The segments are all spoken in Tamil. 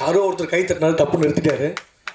யாரோ ஒருத்தர் கை தட்டினாரு தப்புன்னு நிறுத்திட்டாரு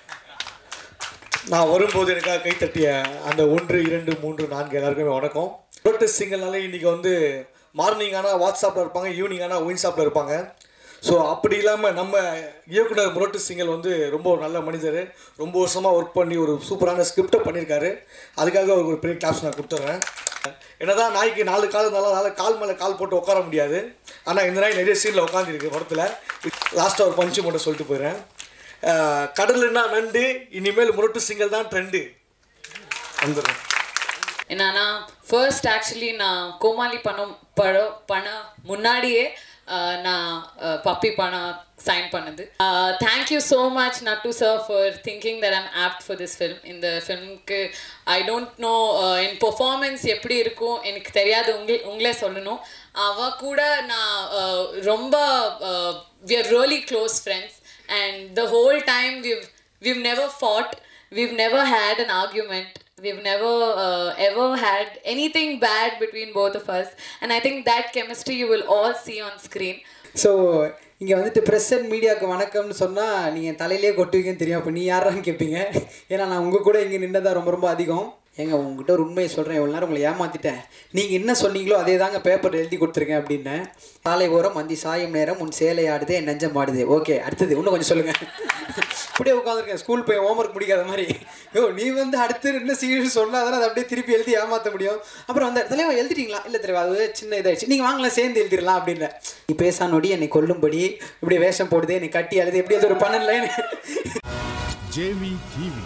நான் வரும்போது எனக்காக கை தட்டிய அந்த ஒன்று இரண்டு மூன்று நான்கு எல்லாருக்குமே வணக்கம் ப்ரோட்டஸ் சிங்கல்னாலே இன்றைக்கி வந்து மார்னிங் ஆனால் வாட்ஸ்அப்பில் இருப்பாங்க ஈவினிங் ஆனால் ஒயின் ஷாப்பில் இருப்பாங்க ஸோ அப்படி இல்லாமல் நம்ம இயக்குனர் முரட்டு சிங்கல் வந்து ரொம்ப ஒரு நல்ல மனிதர் ரொம்ப வருஷமாக ஒர்க் பண்ணி ஒரு சூப்பரான ஸ்கிரிப்டை பண்ணியிருக்காரு அதுக்காக அவருக்கு ஒரு பெரிய கிளாஸ் நான் கொடுத்துட்றேன் என்னதான் நாய்க்கு நாலு கால் இருந்தாலும் அதனால் கால் மேலே கால் போட்டு உட்கார முடியாது ஆனால் இந்த நாய் நிறைய சீனில் உட்காந்துருக்கு படத்தில் லாஸ்ட்டாக ஒரு பஞ்சு மட்டும் சொல்லிட்டு போயிடுறேன் அஹ் கடலுன்னா நண்டு இனிமேல் முரட்டு சிங்கல் தான் ட்ரெண்டு வந்துடுறேன் என்னன்னா ஃபர்ஸ்ட் ஆக்சுவலி நான் கோமாளி பணம் படம் பண்ண முன்னாடியே ஆஹ், நான் பப்பி பணம் சைன் பண்ணது thank you so much Nattu sir for thinking that I'm opt for this film இந்த ஃபில்முக்கு ஐ டோன்ட் நோ என் பெர்ஃபார்மன்ஸ் எப்படி இருக்கும் எனக்கு தெரியாது உங்களே உங்களே சொல்லணும் அவ கூட நான் ஆஹ், ரொம்ப we are really close friends and the whole time we've we've never fought we've never had an argument we've never uh, ever had anything bad between both of us and i think that chemistry you will all see on screen so இங்கே வந்துட்டு ப்ரெஸ் அண்ட் மீடியாவுக்கு வணக்கம்னு சொன்னால் நீங்கள் தலையிலே கொட்டுவீங்கன்னு தெரியும் அப்போ நீ யாரான்னு கேட்பீங்க ஏன்னா நான் உங்கள் கூட இங்கே நின்றதா ரொம்ப ரொம்ப அதிகம் ஏங்க உங்ககிட்ட ஒரு உண்மையை சொல்கிறேன் இவ்வளோ நேரம் உங்களை ஏமாற்றிட்டேன் நீங்கள் என்ன சொன்னீங்களோ அதே தாங்க பேப்பர் எழுதி கொடுத்துருக்கேன் அப்படின்னேன் சாலை ஓரம் மந்தி சாயும் நேரம் உன் சேலை ஆடுது என் நெஞ்சம் ஆடுது ஓகே அடுத்தது இன்னும் கொஞ்சம் சொல்லுங்கள் அப்படியே உட்காந்துருக்கேன் ஸ்கூல் போய் ஹோம்ஒர்க் முடிக்காத மாதிரி யோ நீ வந்து அடுத்து என்ன சீரியஸ் சொல்லாதான் அதை அப்படியே திருப்பி எழுதி ஏமாற்ற முடியும் அப்புறம் அந்த தலைவா எழுதிட்டீங்களா இல்லை தெரியும் அது சின்ன இதாகிடுச்சு நீங்கள் வாங்கலாம் சேர்ந்து எழுதிடலாம் அப்படின்னு நீ பேசா நொடி என்னை கொல்லும்படி இப்படி வேஷம் போடுது என்னை கட்டி அழுது எப்படி அது ஒரு பன்னெண்டு லைன் ஜேவி டிவி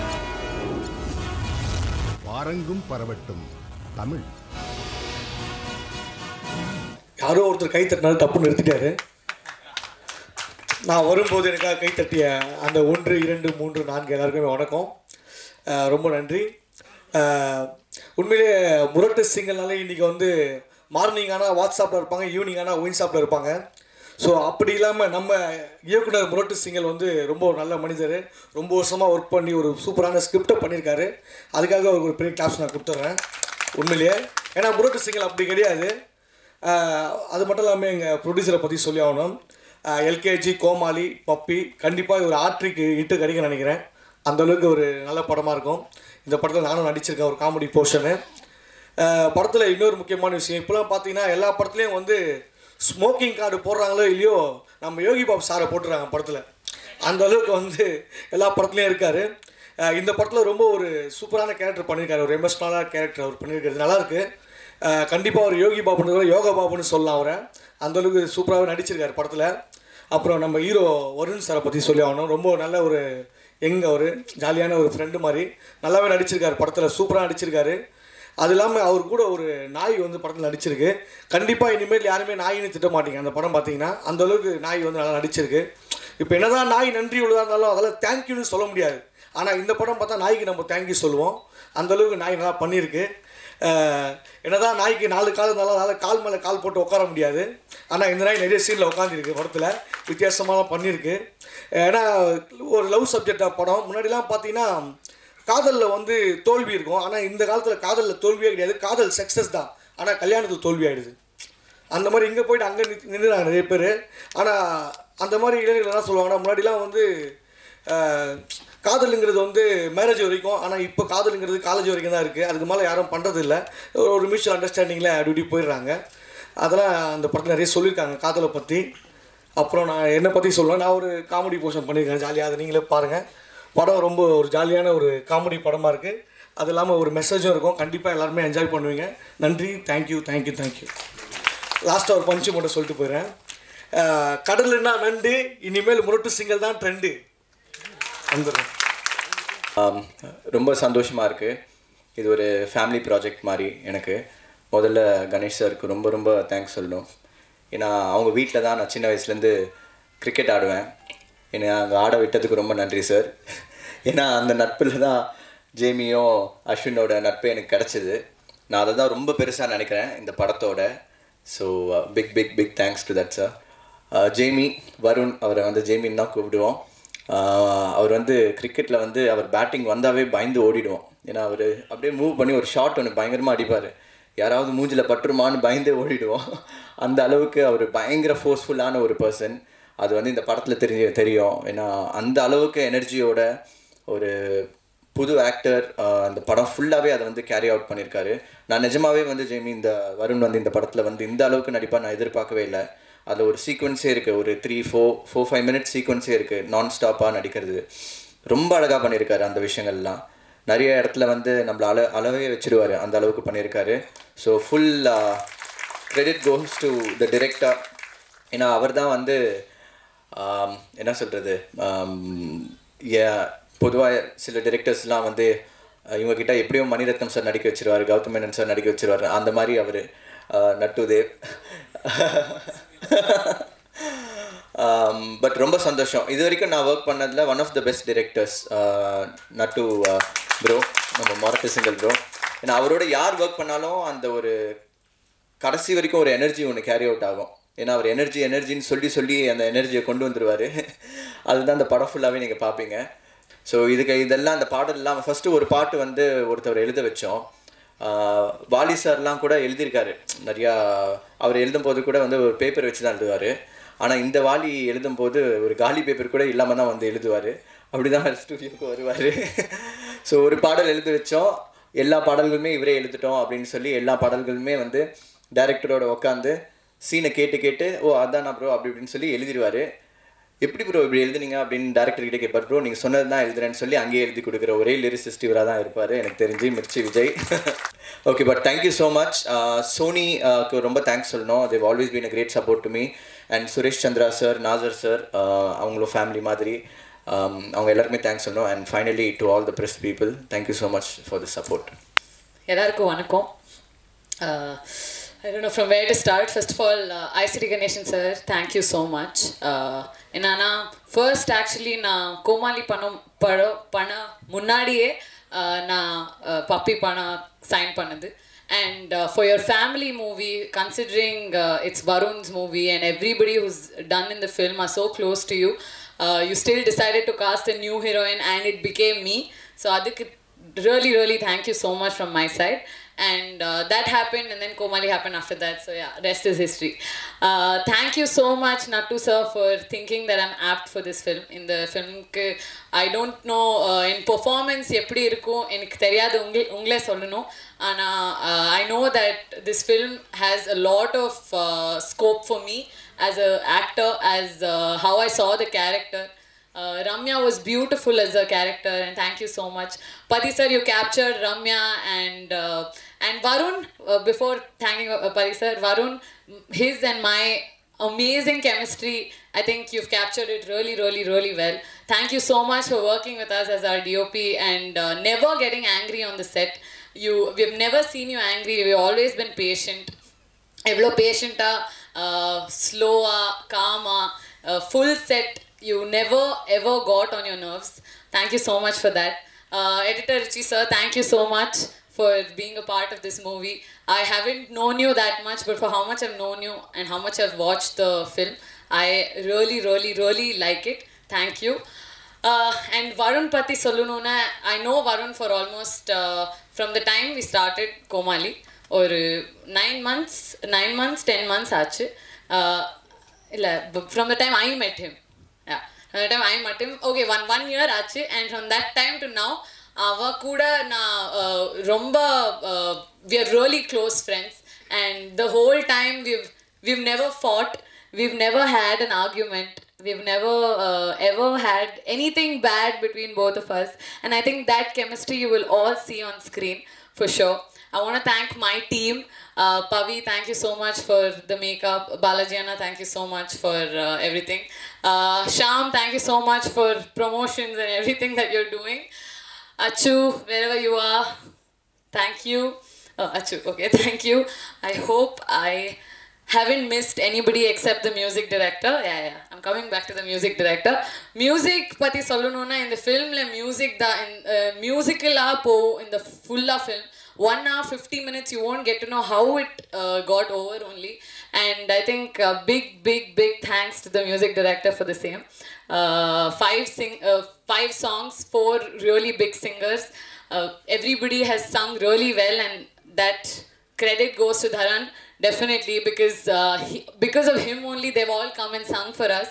வாரங்கும் பரவட்டும் தமிழ் யாரோ ஒருத்தர் கை தட்டினாரு தப்புன்னு நிறுத்திட்டாரு நான் வரும்போது எனக்காக கை தட்டிய அந்த ஒன்று இரண்டு மூன்று நான்கு எல்லாருக்குமே வணக்கம் அஹ் ரொம்ப நன்றி அஹ் உண்மையிலே முரட்டு சிங்கல்னாலே இன்றைக்கி வந்து மார்னிங் ஆனால் வாட்ஸ்அப்பில் இருப்பாங்க ஈவினிங் ஆனால் ஒயின் ஷாப்பில் இருப்பாங்க ஸோ அப்படி இல்லாமல் நம்ம இயக்குனர் முரட்டு சிங்கல் வந்து ரொம்ப ஒரு நல்ல மனிதர் ரொம்ப வருஷமாக ஒர்க் பண்ணி ஒரு சூப்பரான ஸ்கிரிப்டை பண்ணியிருக்காரு அதுக்காக அவருக்கு ஒரு பெரிய கிளாஸ் நான் கொடுத்துட்றேன் உண்மையிலேயே ஏன்னா முரட்டு சிங்கல் அப்படி கிடையாது ஆஹ் அது மட்டும் இல்லாமல் எங்கள் ப்ரொடியூசரை பற்றி சொல்லி ஆகணும் எல்கேஜி கோமாளி பப்பி கண்டிப்பாக ஒரு ஆட்ரிக்கு இட்டு கிடைக்கும்னு நினைக்கிறேன் அந்த அளவுக்கு ஒரு நல்ல படமாக இருக்கும் இந்த படத்தில் நானும் நடிச்சிருக்கேன் ஒரு காமெடி போர்ஷனு படத்தில் இன்னொரு முக்கியமான விஷயம் இப்போலாம் பார்த்தீங்கன்னா எல்லா படத்துலேயும் வந்து ஸ்மோக்கிங் கார்டு போடுறாங்களோ இல்லையோ நம்ம யோகி பாபு சாரை போட்டுறாங்க படத்தில் அந்த அளவுக்கு வந்து எல்லா படத்துலையும் இருக்கார் இந்த படத்தில் ரொம்ப ஒரு சூப்பரான கேரக்டர் பண்ணியிருக்காரு ஒரு எமோஷ்னலான கேரக்டர் அவர் பண்ணியிருக்கிறது நல்லாயிருக்கு கண்டிப்பாக அவர் யோகி பாபுன்னு யோகா பாபுன்னு சொல்லலாம் அவரை அந்தளவுக்கு சூப்பராகவே நடிச்சிருக்காரு படத்தில் அப்புறம் நம்ம ஹீரோ வருண் சாரை பற்றி சொல்லி ஆகணும் ரொம்ப நல்ல ஒரு யங் அவர் ஜாலியான ஒரு ஃப்ரெண்டு மாதிரி நல்லாவே நடிச்சிருக்காரு படத்தில் சூப்பராக நடிச்சிருக்காரு அது இல்லாமல் அவர் கூட ஒரு நாய் வந்து படத்தில் நடிச்சிருக்கு கண்டிப்பாக இனிமேல் யாருமே நாயின்னு திட்ட மாட்டீங்க அந்த படம் பார்த்தீங்கன்னா அந்த அளவுக்கு நாய் வந்து நல்லா நடிச்சிருக்கு இப்போ என்னதான் நாய் நன்றி உள்ளதாக இருந்தாலும் அதெல்லாம் தேங்க்யூன்னு சொல்ல முடியாது ஆனால் இந்த படம் பார்த்தா நாய்க்கு நம்ம தேங்க்யூ சொல்லுவோம் அந்த அளவுக்கு நாய் நல்லா பண்ணியிருக்கு அஹ் என்னதான் நாய்க்கு நாலு கால் இருந்தாலும் அதனால் கால் மேலே கால் போட்டு உட்கார முடியாது ஆனால் இந்த நாய் நிறைய சீனில் உட்காந்துருக்கு படத்தில் வித்தியாசமாக பண்ணியிருக்கு ஏன்னா ஒரு லவ் சப்ஜெக்டாக படம் முன்னாடிலாம் பார்த்தீங்கன்னா காதலில் வந்து தோல்வி இருக்கும் ஆனால் இந்த காலத்தில் காதலில் தோல்வியே கிடையாது காதல் சக்ஸஸ் தான் ஆனால் கல்யாணத்தில் தோல்வி ஆகிடுது அந்த மாதிரி இங்கே போயிட்டு அங்கே நின்றுறாங்க நிறைய பேர் ஆனால் அந்த மாதிரி இளைஞர்கள் என்ன சொல்லுவாங்கன்னா முன்னாடிலாம் வந்து அஹ், காதலுங்கிறது வந்து மேரேஜ் வரைக்கும் ஆனால் இப்போ காதலுங்கிறது காலேஜ் வரைக்கும் தான் இருக்குது அதுக்கு மேலே யாரும் பண்ணுறது இல்லை ஒரு மியூச்சுவல் அண்டர்ஸ்டாண்டிங்கில் அப்படி இப்படி போயிடுறாங்க அதெல்லாம் அந்த படத்தில் நிறைய சொல்லியிருக்காங்க காதலை பற்றி அப்புறம் நான் என்னை பற்றி சொல்லுவேன் நான் ஒரு காமெடி போர்ஷன் பண்ணியிருக்கேன் ஜாலியாக அதை நீங்களே பாருங்கள் படம் ரொம்ப ஒரு ஜாலியான ஒரு காமெடி படமாக இருக்குது அது இல்லாமல் ஒரு மெசேஜும் இருக்கும் கண்டிப்பாக எல்லாருமே என்ஜாய் பண்ணுவீங்க நன்றி தேங்க்யூ தேங்க்யூ தேங்க்யூ லாஸ்ட்டாக ஒரு பஞ்சு மட்டும் சொல்லிட்டு போயிடுறேன் அஹ் கடலுன்னா நண்டு இனிமேல் முரட்டு சிங்கல் தான் ட்ரெண்டு வந்துடுறேன் ஆம், ரொம்ப சந்தோஷமாக இருக்குது இது ஒரு ஃபேமிலி ப்ராஜெக்ட் மாதிரி எனக்கு முதல்ல கணேஷ் சாருக்கு ரொம்ப ரொம்ப தேங்க்ஸ் சொல்லணும் ஏன்னா அவங்க வீட்டில் தான் நான் சின்ன வயசுலேருந்து கிரிக்கெட் ஆடுவேன் என்னை அங்கே ஆட விட்டதுக்கு ரொம்ப நன்றி சார் ஏன்னா அந்த நட்பில் தான் ஜேமியும் அஸ்வினோட நட்பு எனக்கு கிடச்சிது நான் அதை தான் ரொம்ப பெருசாக நினைக்கிறேன் இந்த படத்தோட so big big big thanks to that sir Jamie Varun அவரை வந்து ஜேமின்னு தான் கூப்பிடுவோம் ஆஹ் அவர் வந்து கிரிக்கெட்டில் வந்து அவர் பேட்டிங் வந்தாவே பயந்து ஓடிடுவோம் ஏன்னா அவர் அப்படியே மூவ் பண்ணி ஒரு ஷாட் ஒன்று பயங்கரமாக அடிப்பார் யாராவது மூஞ்சில் பட்டுருமான்னு பயந்தே ஓடிடுவோம் அந்த அளவுக்கு அவர் பயங்கர ஃபோர்ஸ்ஃபுல்லான ஒரு பர்சன் அது வந்து இந்த படத்தில் தெரிய தெரியும் ஏன்னா அந்த அளவுக்கு எனர்ஜியோட ஒரு புது ஆக்டர் அந்த படம் ஃபுல்லாகவே அதை வந்து கேரி அவுட் பண்ணியிருக்காரு நான் நிஜமாவே வந்து ஜெய்மி இந்த வருண் வந்து இந்த படத்தில் வந்து இந்த அளவுக்கு நடிப்பாக நான் எதிர்பார்க்கவே இல்லை அதில் ஒரு சீக்வன்ஸே இருக்குது ஒரு three four four five minutes சீக்வன்ஸே இருக்குது நான் ஸ்டாப்பாக நடிக்கிறது ரொம்ப அழகாக பண்ணியிருக்காரு அந்த விஷயங்கள்லாம் நிறைய இடத்துல வந்து நம்மளை அள அளவே வச்சிருவாரு அந்த அளவுக்கு பண்ணியிருக்காரு so full credit goes to the director ஏன்னா அவர் தான் வந்து ஆம், என்ன சொல்கிறது பொதுவாக சில டிரெக்டர்ஸ்லாம் வந்து அஹ், இவங்க கிட்ட எப்படியும் மணிரத்னம் சார் நடிக்க வச்சிருவாரு கௌதம் மேனன் சார் நடிக்க வச்சிருவாரு அந்த மாதிரி அவர் நட்டுதேவ் பட் ரொம்ப சந்தோஷம் இது வரைக்கும் நான் ஒர்க் பண்ணதில் one of the best directors Nattu bro நம்ம மொரட்டு சிங்கல் ப்ரோ ஏன்னா அவரோட யார் ஒர்க் பண்ணாலும் அந்த ஒரு கடைசி வரைக்கும் ஒரு எனர்ஜி ஒன்று கேரி அவுட் ஆகும் ஏன்னா அவர் எனர்ஜி எனர்ஜின்னு சொல்லி சொல்லி அந்த எனர்ஜியை கொண்டு வந்துருவார் அதுதான் அந்த படம் ஃபுல்லாகவே நீங்கள் பார்ப்பீங்க ஸோ இதுக்கு இதெல்லாம் அந்த பாடல்லாம் ஃபஸ்ட்டு ஒரு பாட்டு வந்து ஒருத்தவர் எழுத வச்சோம் ஆஹ் வாலி சார்லாம் கூட எழுதியிருக்காரு நிறையா அவர் எழுதும்போது கூட வந்து ஒரு பேப்பர் வச்சு தான் எழுதுவார் ஆனால் இந்த வாலி எழுதும்போது ஒரு காலி பேப்பர் கூட இல்லாமல் தான் வந்து எழுதுவார் அப்படி தான் ஸ்டுடியோக்கு வருவார் ஸோ ஒரு பாடல் எழுதி வச்சோம் எல்லா பாடல்களுமே இவரே எழுதிட்டோம் அப்படின்னு சொல்லி எல்லா பாடல்களுமே வந்து டைரக்டரோட உட்காந்து சீனை கேட்டு கேட்டு ஓ அதானா ப்ரோ அப்படி இப்படின்னு சொல்லி எழுதிடுவார் எப்படி ப்ரோ இப்படி எழுதுனீங்க அப்படின்னு டேரக்டர் கிட்ட கேட்பார் ப்ரோ நீங்கள் சொன்னது தான் எழுதுறேன்னு சொல்லி அங்கேயே எழுதி கொடுக்குற ஒரே லிரிசிஸ்ட் இவராக தான் இருப்பார் எனக்கு தெரிஞ்சு Mirchi Vijay okay but thank you so much சோனிக்கு ரொம்ப தேங்க்ஸ் சொல்லணும் Dev always been a great support to me and Suresh Chandra sir Nassar sir அவங்களும் ஃபேமிலி மாதிரி um, அவங்க எல்லாருக்குமே தேங்க்ஸ் சொல்லணும் and finally to all the press people thank you so much for the support எல்லாருக்கும் வணக்கம் uh, I don't know from where to start. First of all, uh, ICT Ganeshan sir, thank you so much. Uh, என்னன்னா ஃபர்ஸ்ட் ஆக்சுவலி நான் கோமாளி பணம் படம் பண்ண முன்னாடியே uh, நான் பப்பி பணம் சைன் பண்ணது and for your family movie considering it's Varun's movie and everybody who's done in the film are so close to you you still decided to cast a new heroine and it became me so அதுக்கு really really thank you so much from my side and uh, that happened and then komali happened after that so yeah rest is history uh, thank you so much nattu sir for thinking that i'm apt for this film in the film i don't know uh, in performance எப்படி இருக்கும் எனக்கு தெரியாது உங்களே உங்களே சொல்லணும் ஆனால் I know that this film has a lot of scope for me as a actor as how I saw the character uh, Ramya was beautiful as a character, and thank you so much. Pati sir, you captured Ramya and uh, and Varun. Uh, before thanking uh, Pati sir, Varun, his and my amazing chemistry. I think you've captured it really, really, really well. Thank you so much for working with us as our DOP and uh, never getting angry on the set. You, we've never seen you angry. We've always been patient. எவ்வளோ பேஷண்ட்டாக ஸ்லோவாக காமாக full set you never ever got on your nerves thank you so much for that editor Richie sir thank you so much for being a part of this movie. I haven't known you that much, but for how much I've known you and how much I've watched the film, I really, really, really like it. Thank you. Uh, and Varun Pati Solunona, I know Varun for almost uh, from the time we started Komali. ஒரு nine months nine months ten months ஆச்சு இல்லை from the time I met him from the time I met him okay one one year ஆச்சு and from that time to now அவ கூட நான் uh, ரொம்ப we are really close friends and the whole time we've we've never fought we've never had an argument we've never uh, ever had anything bad between both of us and i think that chemistry you will all see on screen for sure i want to thank my team uh, pavi thank you so much for the makeup balajiana thank you so much for uh, everything uh, sham thank you so much for promotions and everything that you're doing achu wherever you are thank you oh, achu okay thank you i hope i haven't missed anybody except the music director. Yeah, yeah. I'm coming back to the music director. Music பத்தி சொல்லணும்னா இந்த ஃபில்மில் மியூசிக் தான் மியூசிக்கலாக போகும் இந்த ஃபுல்லாக film one hour fifty minutes you won't get to know how it uh, got over only and I think uh, big big big thanks to the music director for the same uh, five sing uh, five songs four really big singers uh, everybody has sung really well and that credit goes to Dharan definitely because uh, he, because of him only they've all come and sung for us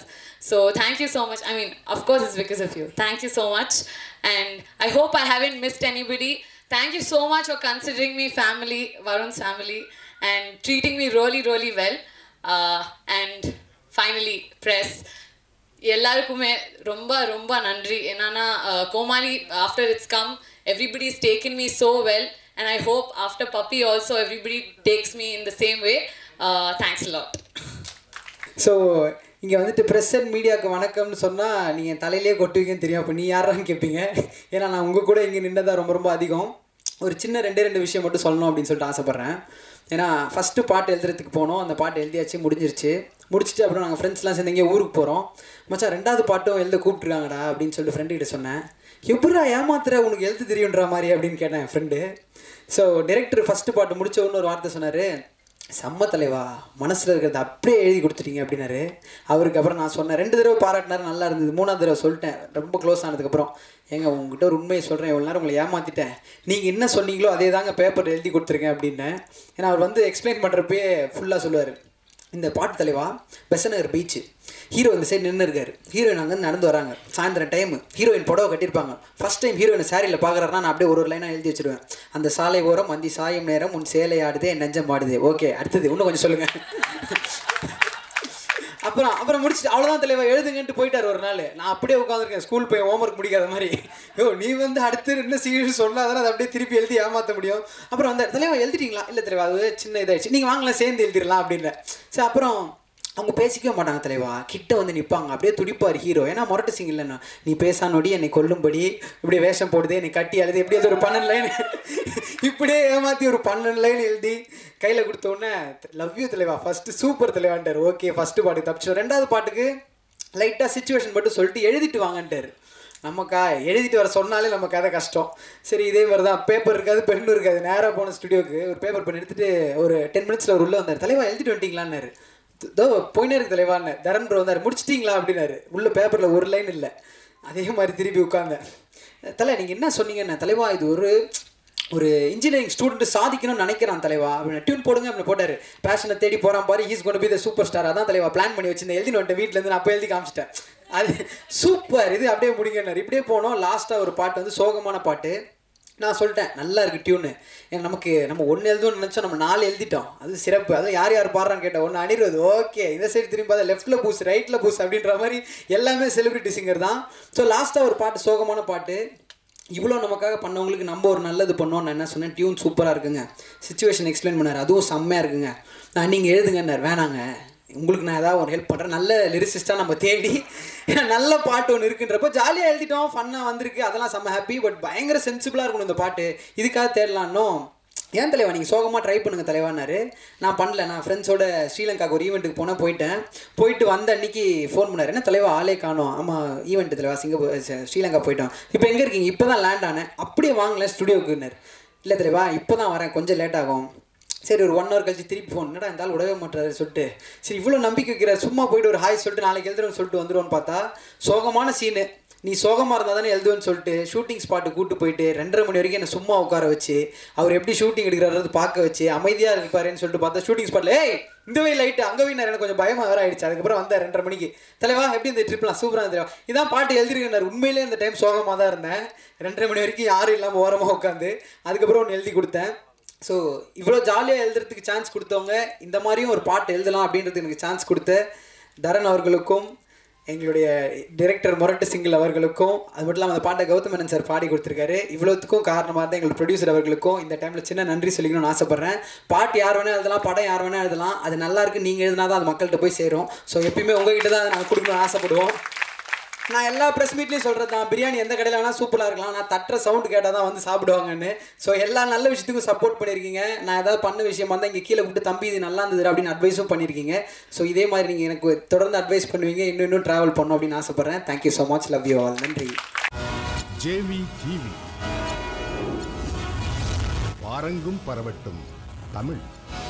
So thank you so much. I mean, of course, it's because of you. Thank you so much. And I hope I haven't missed anybody. Thank you so much for considering me family, Varun's family, and treating me really, really well. Uh, and finally, press. எல்லாருக்குமே ரொம்ப ரொம்ப நன்றி என்னன்னா Komali after it's come everybody is taken me so well and I hope after Puppy also everybody takes me in the same way thanks lot so இங்கே வந்துட்டு ப்ரெஸ் அண்ட் மீடியாவுக்கு வணக்கம்னு சொன்னால் நீங்கள் தலையிலே கொட்டுவீங்கன்னு தெரியும் அப்போ நீ யாரான்னு கேட்பீங்க ஏன்னா நான் உங்கள் கூட இங்கே நின்றதா ரொம்ப ரொம்ப அதிகம் ஒரு சின்ன ரெண்டே ரெண்டு விஷயம் மட்டும் சொல்லணும் அப்படின்னு சொல்லிட்டு ஆசைப்பட்றேன் ஏன்னா ஃபஸ்ட்டு பாட்டு எழுதுறதுக்கு போனோம் அந்த பாட்டு எழுதியாச்சு முடிஞ்சிருச்சு முடிச்சுட்டு அப்புறம் நாங்கள் ஃப்ரெண்ட்ஸ்லாம் சேர்ந்து எங்கேயோ ஊருக்கு போகிறோம் மச்சான் ரெண்டாவது பாட்டும் எழுத கூப்பிட்ருக்காங்கடா அப்படின்னு சொல்லிட்டு ஃப்ரெண்டு கிட்ட சொன்னேன் எப்படா ஏமாத்துற உனக்கு எழுத்து தெரியுன்ற மாதிரி அப்படின்னு கேட்டேன் என் ஃப்ரெண்டு ஸோ டேரக்டர் ஃபஸ்ட்டு பாட்டு முடிச்ச உடனே ஒரு வார்த்தை சொன்னார் செம்ம தலைவா மனசில் இருக்கிறத அப்படியே எழுதி கொடுத்துட்டீங்க அப்படின்னாரு அவருக்கு அப்புறம் நான் சொன்னேன் ரெண்டு தடவை பாராட்டினாரு நல்லா இருந்தது மூணாவது தடவை சொல்லிட்டேன் ரொம்ப க்ளோஸ் ஆனதுக்கப்புறம் ஏங்க உங்ககிட்ட ஒரு உண்மையை சொல்கிறேன் இவ்வளோ நேரம் உங்களை ஏமாற்றிட்டேன் நீங்கள் என்ன சொன்னீங்களோ அதே தாங்க பேப்பர் எழுதி கொடுத்துருக்கேன் அப்படின்னேன் ஏன்னா அவர் வந்து எக்ஸ்பிளைன் பண்ணுறப்பயே ஃபுல்லாக சொல்லுவார் இந்த பாட்டு தலைவா பெசநகர் பீச்சு ஹீரோ இந்த சைடு நின்று இருக்காரு ஹீரோயின் அங்கேருந்து நடந்து வராங்க சாயந்தரம் டைம் ஹீரோயின் புடவை கட்டியிருப்பாங்க ஃபர்ஸ்ட் டைம் ஹீரோயின் சாரியில் பார்க்குறாருனா நான் அப்படியே ஒரு ஒரு லைனாக எழுதி வச்சிருவேன் அந்த சாலை ஓரம் மந்தி சாயும் நேரம் உன் சேலை ஆடுதே என் நெஞ்சம் ஆடுதே ஓகே அடுத்தது இன்னும் கொஞ்சம் சொல்லுங்கள் அப்புறம் அப்புறம் முடிச்சுட்டு அவ்வளோதான் தலைவா எழுதுங்கன்ட்டு போயிட்டார் ஒரு நாள் நான் அப்படியே உட்காந்துருக்கேன் ஸ்கூல் போய் ஹோம்ஒர்க் முடிக்காத மாதிரி யோ நீ வந்து அடுத்து என்ன சீரியஸ் சொன்னாதான் அதை அப்படியே திருப்பி எழுதி ஏமாற்ற முடியும் அப்புறம் அந்த தலைவா எழுதிட்டீங்களா இல்லை தலைவா அது சின்ன இதாகிடுச்சு நீங்கள் வாங்கலாம் சேர்ந்து எழுதிடலாம் அப்படின்ற சரி அப்புறம் அவங்க பேசிக்கவே மாட்டாங்க தலைவா கிட்ட வந்து நிற்பாங்க அப்படியே துடிப்பார் ஹீரோ ஏன்னா முரட்டு சிங் இல்லைண்ணா நீ பேசானோடி என்னை கொல்லும்படி இப்படி வேஷம் போடுது என்னை கட்டி அழுது இப்படி அது ஒரு பன்னெண்டு லைன் இப்படியே ஏமாற்றி ஒரு பன்னெண்டு லைன் எழுதி கையில் கொடுத்த உடனே லவ் யூ தலைவா ஃபஸ்ட்டு சூப்பர் தலைவான்ட்டார் ஓகே ஃபஸ்ட்டு பாட்டு தப்பிச்சோம் ரெண்டாவது பாட்டுக்கு லைட்டாக சுச்சுவேஷன் மட்டும் சொல்லிட்டு எழுதிட்டு வாங்கன்ட்டார் நமக்கா எழுதிட்டு வர சொன்னாலே நமக்கு கதை கஷ்டம் சரி இதே மாதிரி தான் பேப்பர் இருக்காது பெண்ணும் இருக்காது நேராக போன ஸ்டுடியோக்கு ஒரு பேப்பர் பென் எடுத்துகிட்டு ஒரு டென் மினிட்ஸில் ஒரு உள்ளே வந்தார் தலைவா எழுதிட்டு வந்துட்டீங்களான்னாரு தோ போயினே இருக்கு தலைவான்னு தரன் ப்ரோ வந்தார் முடிச்சிட்டிங்களா அப்படின்னாரு உள்ள பேப்பரில் ஒரு லைன் இல்லை அதே மாதிரி திருப்பி உட்காந்தேன் தலை நீங்கள் என்ன சொன்னீங்கன்னு தலைவா இது ஒரு ஒரு இன்ஜினியரிங் ஸ்டூடெண்ட் சாதிக்கணும்னு நினைக்கிறான் தலைவா அப்படின்னு டியூன் போடுங்க அப்படின்னு போட்டார் பேஷனை தேடி போகிறான் பாரு ஹீஸ் கொண்டு போய் த சூப்பர் ஸ்டார் அதான் தலைவா பிளான் பண்ணி வச்சிருந்தேன் எழுதினு வந்துட்டு வீட்டிலேருந்து நான் அப்போ எழுதி காமிச்சிட்டேன் அது சூப்பர் இது அப்படியே முடிங்கன்னாரு இப்படியே போனோம் லாஸ்ட்டாக ஒரு பாட்டு வந்து சோகமான பாட்டு நான் சொல்லிட்டேன் நல்லா இருக்கு டியூனு ஏன்னா நமக்கு நம்ம ஒன்று எழுதணும்னு நினச்சோம் நம்ம நாலு எழுதிட்டோம் அது சிறப்பு அது யார் யார் பாடுறான்னு கேட்டேன் ஒன்று அனிருத் ஓகே இந்த சைடு திரும்பி பார்த்தா லெஃப்ட்டில் பூஸ் ரைட்டில் பூஸ் அப்படின்ற மாதிரி எல்லாமே செலிபிரிட்டி சிங்கர் தான் ஸோ லாஸ்ட்டாக ஒரு பாட்டு சோகமான பாட்டு இவ்வளோ நமக்காக பண்ணவங்களுக்கு நம்ம ஒரு நல்லது பண்ணோம் நான் என்ன சொன்னேன் டியூன் சூப்பராக இருக்குங்க சுச்சுவேஷன் எக்ஸ்பிளைன் பண்ணார் அதுவும் செம்மையாக இருக்குங்க நான் நீங்கள் எழுதுங்கன்னார் வேணாங்க உங்களுக்கு நான் ஏதாவது ஒரு ஹெல்ப் பண்ணுறேன் நல்ல லிரிசிஸ்ட்டாக நம்ம தேடி நல்ல பாட்டு ஒன்று இருக்குன்றப்போ ஜாலியாக எழுதிட்டோம் ஃபன்னாக வந்திருக்கு அதெல்லாம் செம்ம ஹாப்பி பட் பயங்கர சென்சிபிளாக இருக்கணும் இந்த பாட்டு இதுக்காக தேடலான்னோ ஏன் தலைவா நீங்கள் சோகமாக ட்ரை பண்ணுங்க தலைவான்னாரு நான் பண்ணல நான் ஃப்ரெண்ட்ஸோட ஸ்ரீலங்காக்கு ஒரு ஈவெண்ட்டுக்கு போனால் போயிட்டேன் போயிட்டு வந்த அன்னைக்கு ஃபோன் பண்ணார் என்ன தலைவா ஆளே காணோம் ஆமாம் ஈவெண்ட் தலைவா சிங்கப்பூர் ச- ஸ்ரீலங்கா போயிட்டோம் இப்போ எங்கே இருக்கீங்க இப்போ தான் லேண்ட் ஆனேன் அப்படியே வாங்கல ஸ்டுடியோக்குன்னார் இல்லை தலைவா இப்போ தான் வரேன் கொஞ்சம் லேட் ஆகும் சரி ஒரு ஒன் ஹவர் கழிச்சு திருப்பி ஃபோன் என்னடா இருந்தாலும் விடவே மாட்டாரு சொல்லிட்டு சரி இவ்வளோ நம்பிக்கை வைக்கிறார் சும்மா போயிட்டு ஒரு ஹாய் சொல்லிட்டு நாளைக்கு எழுதுறோம்னு சொல்லிட்டு வந்துருவோன்னு பார்த்தா சோகமான சீனு நீ சோகமாக இருந்தால் தானே எழுதுவேன்னு சொல்லிட்டு ஷூட்டிங் ஸ்பாட்டு கூட்டு போயிட்டு ரெண்டரை மணி வரைக்கும் என்னை சும்மா உட்கார வச்சு அவர் எப்படி ஷூட்டிங் எடுக்கிறாரு பார்க்க வச்சு அமைதியாக இருப்பாருன்னு சொல்லிட்டு பார்த்தா ஷூட்டிங் ஸ்பாட்டில் ஏய் இந்த வை லைட்டு அங்கே போய் எனக்கு கொஞ்சம் பயமாக வேற ஆயிடுச்சு அதுக்கப்புறம் வந்தேன் ரெண்டரை மணிக்கு தலைவா எப்படி இந்த ட்ரிப்லாம் சூப்பராக தலைவா இதான் பாட்டு எழுதிருக்கேன் உண்மையிலே இந்த டைம் சோகமாக தான் இருந்தேன் ரெண்டரை மணி வரைக்கும் யாரும் இல்லாமல் ஓரமாக உட்காந்து அதுக்கப்புறம் ஒன்று எழுதி கொடுத்தேன் ஸோ இவ்வளோ ஜாலியாக எழுதுறதுக்கு சான்ஸ் கொடுத்தவங்க இந்த மாதிரியும் ஒரு பாட்டு எழுதலாம் அப்படின்றதுக்கு எனக்கு சான்ஸ் கொடுத்த தரன் அவர்களுக்கும் எங்களுடைய டைரக்டர் முரட்டு சிங்கிள் அவர்களுக்கும் அது மட்டும் இல்லாமல் அந்த பாட்டை கௌதம் மேனன் சார் பாடி கொடுத்துருக்காரு இவ்வளோத்துக்கும் காரணமாக தான் எங்களோட ப்ரொடியூசர் அவர்களுக்கும் இந்த டைமில் சின்ன நன்றி சொல்லிக்கணும்னு ஆசைப்பட்றேன் பாட்டு யார் வேணால் எழுதலாம் படம் யார் வேணால் எழுதலாம் அது நல்லா இருக்கு நீங்கள் எழுதினா தான் அது மக்கள்கிட்ட போய் சேரும் ஸோ எப்பயுமே உங்ககிட்ட தான் அதை நாங்கள் கொடுக்கணும்னு ஆசைப்படுவோம் நான் எல்லா ப்ரெஸ் மீட்லேயும் சொல்கிறது தான் பிரியாணி எந்த கடையில் வேணால் சூப்பராக இருக்கலாம் நான் தட்டுற சவுண்டு கேட்டால் தான் வந்து சாப்பிடுவாங்கன்னு ஸோ எல்லா நல்ல விஷயத்துக்கும் சப்போர்ட் பண்ணியிருக்கீங்க நான் ஏதாவது பண்ண விஷயமா இருந்தால் இங்கே கீழே விட்டு தம்பி இது நல்லா இருந்தது அப்படின்னு அட்வைஸும் பண்ணியிருக்கீங்க ஸோ இதே மாதிரி நீங்கள் எனக்கு தொடர்ந்து அட்வைஸ் பண்ணுவீங்க இன்னும் இன்னும் ட்ராவல் பண்ணணும் அப்படின்னு ஆசைப்பட்றேன் thank you so much love you all நன்றி ஜேவி டிவி வாரங்கும் பரவட்டும் தமிழ்